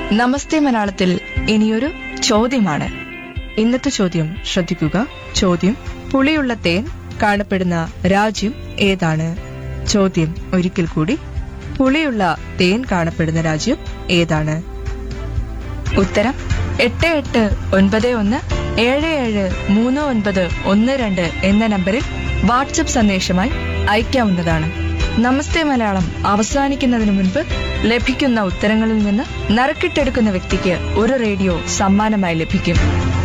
നമസ്തേ മലയാളത്തിൽ ഇനിയൊരു ചോദ്യമാണ് ഇന്നത്തെ ചോദ്യം ശ്രദ്ധിക്കുക ചോദ്യം പുളിയുള്ള തേൻ കാണപ്പെടുന്ന രാജ്യം ഏതാണ് ചോദ്യം ഒരിക്കൽ കൂടി പുളിയുള്ള തേൻ കാണപ്പെടുന്ന രാജ്യം ഏതാണ് ഉത്തരം എട്ട് എട്ട് ഒൻപത് ഒന്ന് ഏഴ് ഏഴ് മൂന്ന് ഒൻപത് ഒന്ന് രണ്ട് എന്ന നമ്പറിൽ വാട്സപ്പ് സന്ദേശമായി അയക്കാവുന്നതാണ് നമസ്തേ മലയാളം അവസാനിക്കുന്നതിന് മുൻപ് ലഭിക്കുന്ന ഉത്തരങ്ങളിൽ നിന്ന് നറുക്കിട്ടെടുക്കുന്ന വ്യക്തിക്ക് ഒരു റേഡിയോ സമ്മാനമായി ലഭിക്കും